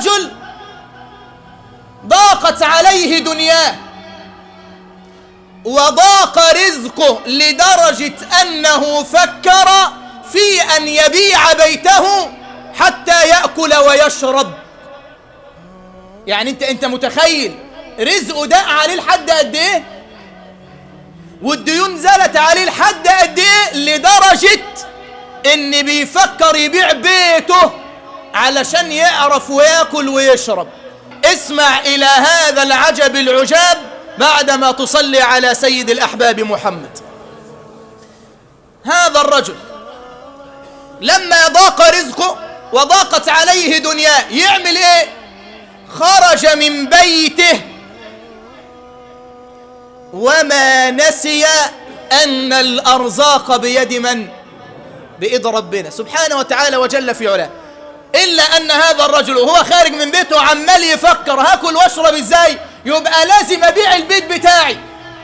رجل ضاقت عليه دنياه وضاق رزقه لدرجة أنه فكر في أن يبيع بيته حتى يأكل ويشرب يعني أنت أنت متخيل رزقه دق عليه لحد قد إيه؟ والديون زالت عليه لحد قد إيه؟ لدرجة إن بيفكر يبيع بيته علشان يعرف وياكل ويشرب اسمع إلى هذا العجب العجاب بعدما تصلي على سيد الأحباب محمد هذا الرجل لما ضاق رزقه وضاقت عليه دنياه يعمل ايه خرج من بيته وما نسي أن الأرزاق بيد من بإيد ربنا سبحانه وتعالى وجل في علاه إلا أن هذا الرجل وهو خارج من بيته عمال يفكر هاكل واشرب ازاي يبقى لازم أبيع البيت بتاعي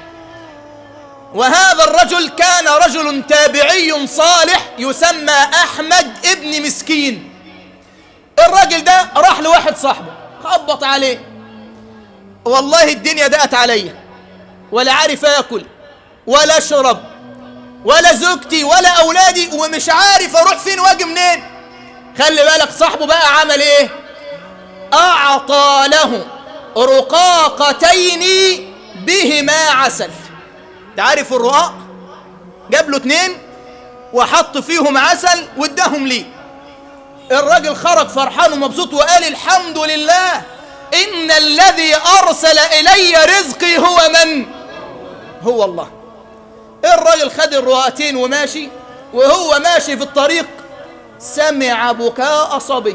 وهذا الرجل كان رجل تابعي صالح يسمى أحمد ابن مسكين الراجل ده راح لواحد صاحبه خبط عليه والله الدنيا دقت عليا ولا عارف اكل ولا اشرب ولا زوجتي ولا اولادي ومش عارف اروح فين واجي منين خلي بالك صاحبه بقى عمل ايه اعطى له رقاقتين بهما عسل تعرف الرقاق جاب له اتنين وحط فيهم عسل واداهم ليه الراجل خرج فرحان ومبسوط وقال الحمد لله إن الذي أرسل إلي رزقي هو من هو الله الراجل خد الرؤاتين وماشي وهو ماشي في الطريق سمع بكاء صبي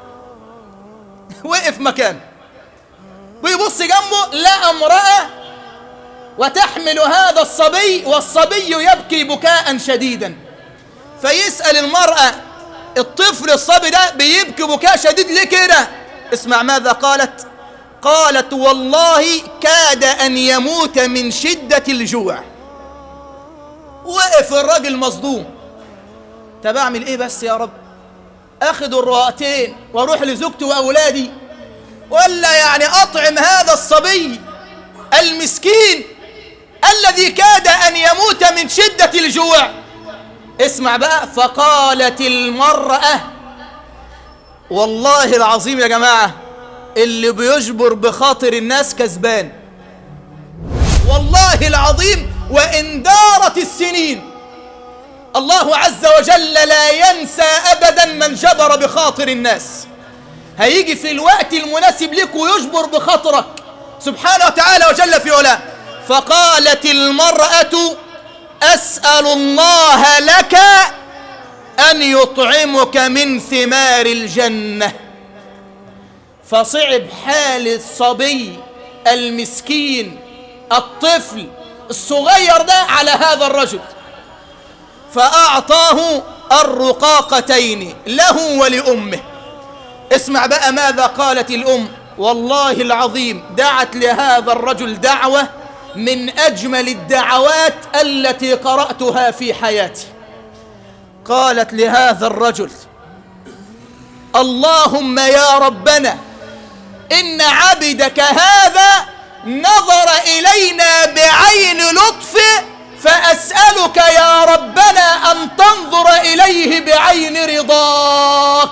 وقف مكانه ويبص جنبه لقى امرأة وتحمل هذا الصبي والصبي يبكي بكاء شديدا فيسأل المرأة الطفل الصبي ده بيبكي بكاء شديد ليه كده اسمع ماذا قالت قالت والله كاد أن يموت من شدة الجوع وقف الراجل مصدوم طب اعمل ايه بس يا رب اخد الرؤاتين واروح لزوجتي واولادي ولا يعني اطعم هذا الصبي المسكين الذي كاد ان يموت من شدة الجوع اسمع بقى فقالت المرأة والله العظيم يا جماعة اللي بيجبر بخاطر الناس كسبان والله العظيم وإن دارت السنين الله عز وجل لا ينسى أبدا من جبر بخاطر الناس هيجي في الوقت المناسب لك ويجبر بخاطرك سبحانه وتعالى وجل في علاه فقالت المرأة أسأل الله لك أن يطعمك من ثمار الجنة فصعب حال الصبي المسكين الطفل الصغير ده على هذا الرجل فأعطاه الرقاقتين له ولأمه اسمع بقى ماذا قالت الأم والله العظيم دعت لهذا الرجل دعوة من أجمل الدعوات التي قرأتها في حياتي قالت لهذا الرجل اللهم يا ربنا إن عبدك هذا نظر إلينا بعين لطف فأسألك يا ربنا أن تنظر إليه بعين رضاك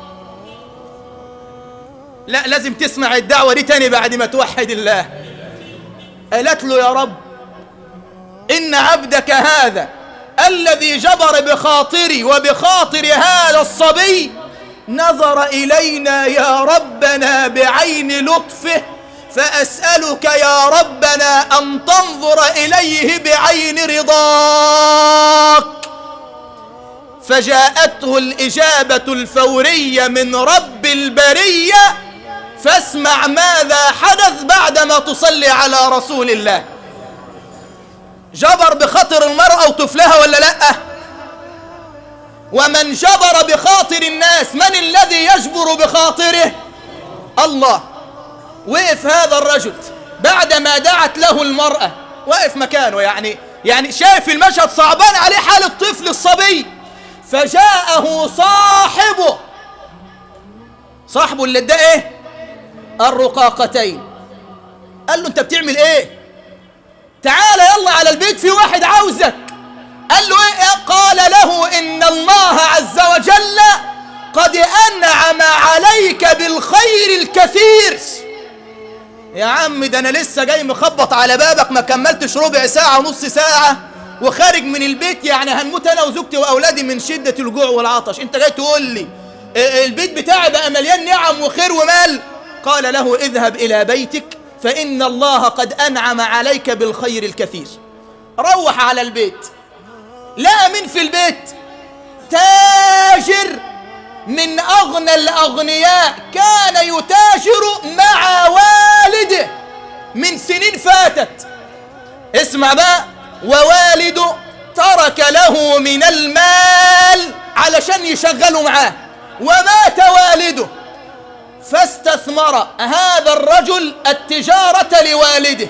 لا لازم تسمع الدعوة دي تاني بعد ما توحد الله قالت له يا رب إن عبدك هذا الذي جبر بخاطري وبخاطر هذا الصبي نظر إلينا يا ربنا بعين لطفه فأسألك يا ربنا أن تنظر إليه بعين رضاك فجاءته الإجابة الفورية من رب البرية فاسمع ماذا حدث بعدما تصلي على رسول الله جبر بخاطر المرأة وطفلها ولا لأ ومن جبر بخاطر الناس من الذي يجبر بخاطره الله وقف هذا الرجل بعدما دعت له المرأة وقف مكانه يعني يعني شايف المشهد صعبان عليه حال الطفل الصبي فجاءه صاحبه صاحبه اللي اداه ايه الرقاقتين قال له انت بتعمل ايه تعال يلا على البيت في واحد عاوزك قال له ايه قال له ان الله عز وجل قد انعم عليك بالخير الكثير يا عم ده انا لسه جاي مخبط على بابك ما كملتش ربع ساعة ونص ساعة وخارج من البيت يعني هنموت انا وزوجتي واولادي من شدة الجوع والعطش انت جاي تقول لي اه البيت بتاعي بقى مليان نعم وخير ومال قال له اذهب الى بيتك فان الله قد انعم عليك بالخير الكثير روح على البيت لقى مين في البيت تاجر من أغنى الأغنياء كان يتاجر مع والده من سنين فاتت اسمع بقى ووالده ترك له من المال علشان يشغله معاه ومات والده فاستثمر هذا الرجل التجارة لوالده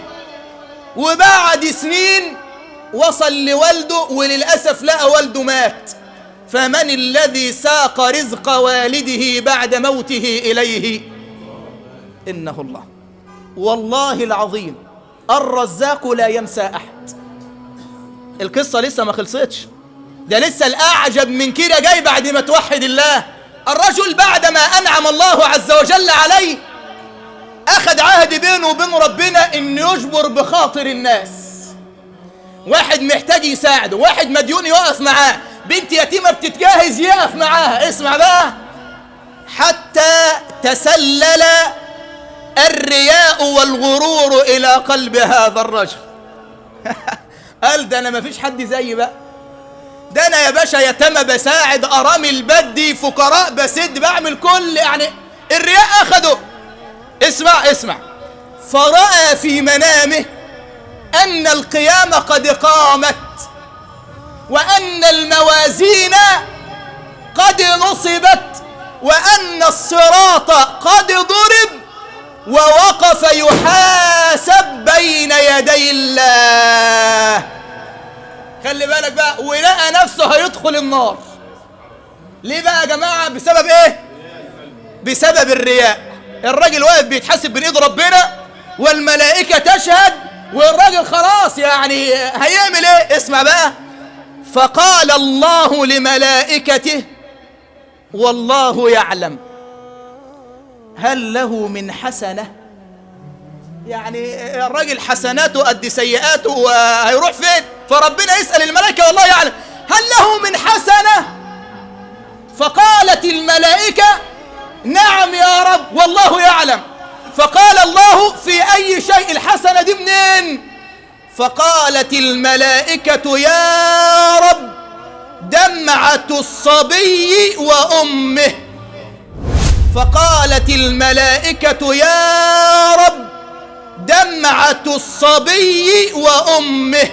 وبعد سنين وصل لوالده وللأسف لقى والده مات فمن الذي ساق رزق والده بعد موته إليه إنه الله والله العظيم الرزاق لا ينسى أحد القصة لسه ما خلصتش ده لسه الأعجب من كده جاي بعد ما توحد الله الرجل بعدما أنعم الله عز وجل عليه أخذ عهد بينه وبين ربنا إنه يجبر بخاطر الناس واحد محتاج يساعده واحد مديون يقف معاه بنت يتيمة بتتجهز يقف معاها اسمع بقى حتى تسلل الرياء والغرور إلى قلب هذا الرجل قال ده أنا مفيش حد زيي بقى ده أنا يا باشا يتامى بساعد أرامل بدي فقراء بسد بعمل كل يعني الرياء أخده اسمع اسمع فرأى في منامه أن القيامة قد قامت وأن الموازين قد نصبت وأن الصراط قد ضرب ووقف يحاسب بين يدي الله خلي بالك بقى ولقى نفسه هيدخل النار ليه بقى يا جماعة بسبب ايه بسبب الرياء الراجل واقف بيتحاسب بين ايد ربنا والملائكة تشهد والراجل خلاص يعني هيعمل ايه اسمع بقى فقال الله لملائكته والله يعلم هل له من حسنة يعني الراجل حسناته قد سيئاته وهيروح فين فربنا يسأل الملائكة والله يعلم هل له من حسنة فقالت الملائكة نعم يا رب والله يعلم فقال الله في أي شيء الحسنة دي منين فقالت الملائكة يا رب دمعة الصبي وأمه فقالت الملائكة يا رب دمعة الصبي وأمه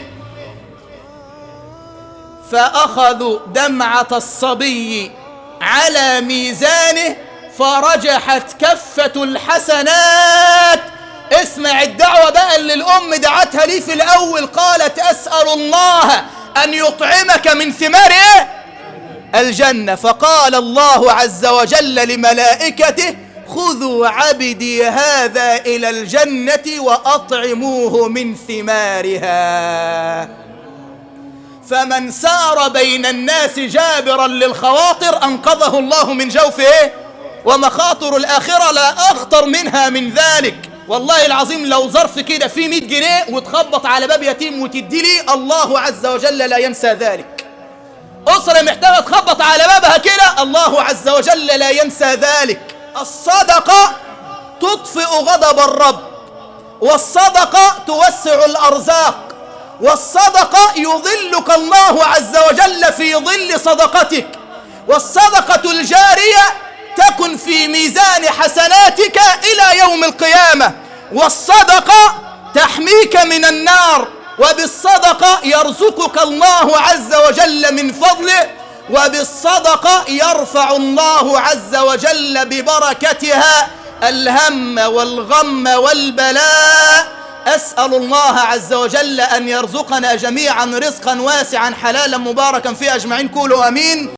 فأخذوا دمعة الصبي على ميزانه فرجحت كفة الحسنات اسمع الدعوة بقى اللي الأم دعتها لي في الأول قالت أسأل الله أن يطعمك من ثمار إيه؟ الجنة فقال الله عز وجل لملائكته خذوا عبدي هذا إلى الجنة وأطعموه من ثمارها فمن سار بين الناس جابرا للخواطر أنقذه الله من جوف إيه؟ ومخاطر الآخرة لا أخطر منها من ذلك والله العظيم لو ظرف كده فيه 100 جنيه وتخبط على باب يتيم وتدي لي الله عز وجل لا ينسى ذلك أسرة محتاجة تخبط على بابها كده الله عز وجل لا ينسى ذلك الصدقة تطفئ غضب الرب والصدقة توسع الأرزاق والصدقة يظلك الله عز وجل في ظل صدقتك والصدقة الجارية تكن في ميزان حسناتك إلى يوم القيامة والصدقة تحميك من النار وبالصدقة يرزقك الله عز وجل من فضله وبالصدقة يرفع الله عز وجل ببركتها الهم والغم والبلاء أسأل الله عز وجل أن يرزقنا جميعا رزقا واسعا حلالا مباركا فيه أجمعين قولوا أمين